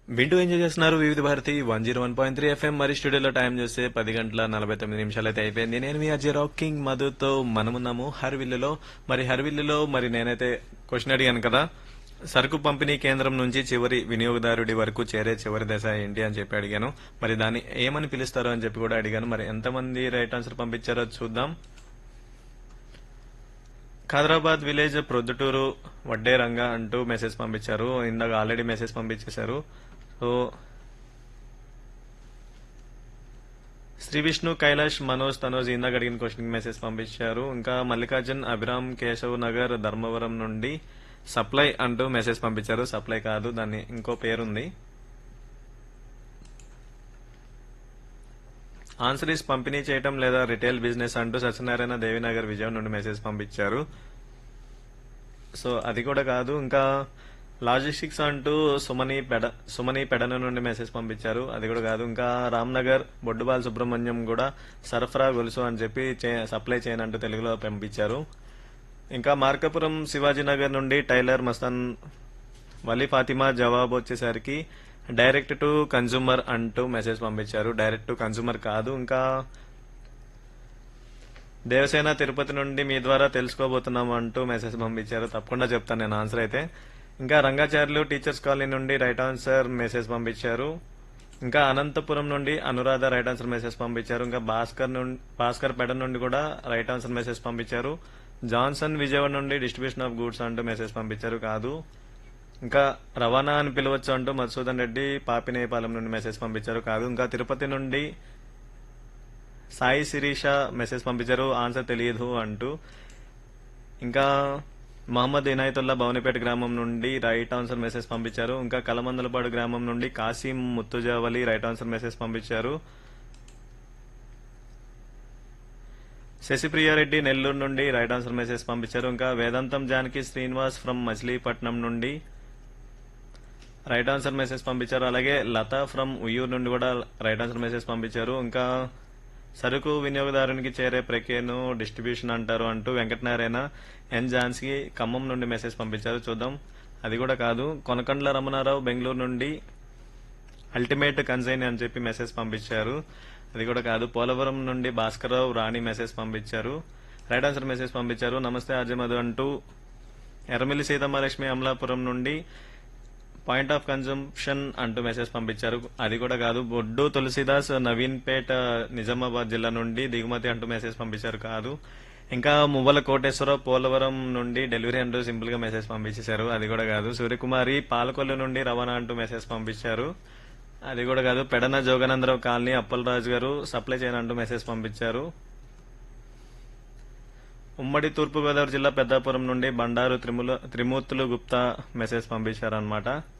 వింటూ ఎంజాయ్ చేస్తున్నారు Vividh Bharati one zero one point three FM మరి స్టూడియోలో టైం చూస్తే పది గంటల నలభై తొమ్మిది నిమిషాలు అయితే అయిపోయింది నేను మీ అజయ్ రాకింగ్ మధుతో మనమున్నాము హర్విల్లులో మరి హర్విల్లులో మరి నేనైతే క్వశ్చన్ అడిగాను కదా సరుకు పంపిణీ కేంద్రం నుంచి చివరి వినియోగదారుడి వరకు చేరే చివరి దశ ఏంటి అని చెప్పి అడిగాను మరి దాన్ని ఏమని పిలుస్తారు అని చెప్పి కూడా అడిగాను మరి ఎంతమంది రైట్ ఆన్సర్ పంపించారో చూద్దాం ఖైదరాబాద్ విలేజ్ ప్రొద్దుటూరు వడ్డే రంగ అంటూ మెసేజ్ పంపించారు ఇందాక ఆల్రెడీ మెసేజ్ పంపించేశారు సో శ్రీ విష్ణు కైలాష్ మనోజ్ తనోజ్ ఇందాక అడిగిన క్వశ్చన్ మెసేజ్ పంపించారు ఇంకా మల్లికార్జున్ అభిరామ్ కేశవ్ నగర్ ధర్మవరం నుండి సప్లై అంటూ మెసేజ్ పంపించారు సప్లై కాదు దాన్ని ఇంకో పేరుంది ఆన్సర్ ఇస్ పంపిణీ చేయటం లేదా రిటైల్ బిజినెస్ అంటూ సత్యనారాయణ దేవినగర్ విజయం నుండి మెసేజ్ పంపించారు సో అది కూడా కాదు ఇంకా లాజిస్టిక్స్ అంటూ సుమని పెడ సుమని పెడన నుండి మెసేజ్ పంపించారు అది కూడా కాదు ఇంకా రామ్నగర్ బొడ్డుబాల్ సుబ్రహ్మణ్యం కూడా సరఫరా గొలుసు అని చెప్పి చే- సప్లై చేయనంటూ తెలుగులో పంపించారు ఇంకా మార్కాపురం శివాజీనగర్ నుండి టైలర్ మస్తాన్ వలి ఫాతిమా జవాబు వచ్చేసరికి డైరెక్ట్ టు కన్జ్యూమర్ అంటూ మెసేజ్ పంపించారు డైరెక్ట్ టు కన్జ్యూమర్ కాదు ఇంకా దేవసేన తిరుపతి నుండి మీ ద్వారా తెలుసుకోబోతున్నాం అంటూ మెసేజ్ పంపించారు తప్పకుండా చెప్తాను నేను ఆన్సర్ అయితే ఇంకా రంగాచార్యులు టీచర్స్ కాలనీ నుండి రైట్ ఆన్సర్ మెసేజ్ పంపించారు ఇంకా అనంతపురం నుండి అనురాధ రైట్ ఆన్సర్ మెసేజ్ పంపించారు ఇంకా భాస్కర్ నుండి భాస్కర్ పెడ నుండి కూడా రైట్ ఆన్సర్ మెసేజ్ పంపించారు జాన్సన్ విజయవాడ నుండి డిస్ట్రిబ్యూషన్ ఆఫ్ గూడ్స్ అంటూ మెసేజ్ పంపించారు కాదు ఇంకా రవాణా అని పిలవచ్చు అంటూ మధుసూదన్ రెడ్డి పాపినేపాలెం నుండి మెసేజ్ పంపించారు కాదు ఇంకా తిరుపతి నుండి సాయి శిరీష మెసేజ్ పంపించారు ఆన్సర్ తెలియదు అంటూ ఇంకా మహమ్మద్ ఇనాయతుల్లా భవనిపేట గ్రామం నుండి రైట్ ఆన్సర్ మెసేజ్ పంపించారు ఇంకా కలమందలపాడు గ్రామం నుండి Kasim Muthujavali right answer message పంపించారు శశిప్రియారెడ్డి నెల్లూరు నుండి రైట్ ఆన్సర్ మెసేజ్ పంపించారు ఇంకా వేదాంతం జానకి శ్రీనివాస్ ఫ్రమ్ మచిలీపట్నం నుండి రైట్ ఆన్సర్ మెసేజ్ పంపించారు అలాగే లత ఫ్రమ్ ఉయ్యూరు నుండి కూడా రైట్ ఆన్సర్ మెసేజ్ పంపించారు ఇంకా సరుకు వినియోగదారునికి చేరే ప్రక్రియను డిస్ట్రిబ్యూషన్ అంటారు అంటూ వెంకటనారాయణ ఎన్ ఝాన్సీ ఖమ్మం నుండి మెసేజ్ పంపించారు చూద్దాం అది కూడా కాదు కొనకండ్ల రమణారావు బెంగళూరు నుండి అల్టిమేట్ కన్సైన్ అని చెప్పి మెసేజ్ పంపించారు అది కూడా కాదు పోలవరం నుండి భాస్కర్రావు రాణి మెసేజ్ పంపించారు రైట్ ఆన్సర్ మెసేజ్ పంపించారు నమస్తే అజయ్ అంటూ ఎర్రమిల్లి సీతమ్మలక్ష్మి అమలాపురం నుండి పాయింట్ ఆఫ్ కన్జంప్షన్ అంటూ మెసేజ్ పంపించారు అది కూడా కాదు బొడ్డు తులసిదాస్ నవీన్పేట నిజామాబాద్ జిల్లా నుండి దిగుమతి అంటూ మెసేజ్ పంపించారు కాదు ఇంకా మువ్వల కోటేశ్వరరావు పోలవరం నుండి డెలివరీ అంటూ సింపుల్ గా మెసేజ్ పంపించేశారు అది కూడా కాదు సూర్యకుమారి పాలకొల్లు నుండి రవాణా అంటూ మెసేజ్ పంపించారు అది కూడా కాదు పెడన జోగనందరావు కాలనీ అప్పలరాజు గారు సప్లై చేయనంటూ మెసేజ్ పంపించారు ఉమ్మడి తూర్పుగోదావరి జిల్లా పెద్దాపురం నుండి బండారు త్రిముల త్రిమూర్తులు గుప్తా మెసేజ్ పంపించారనమాట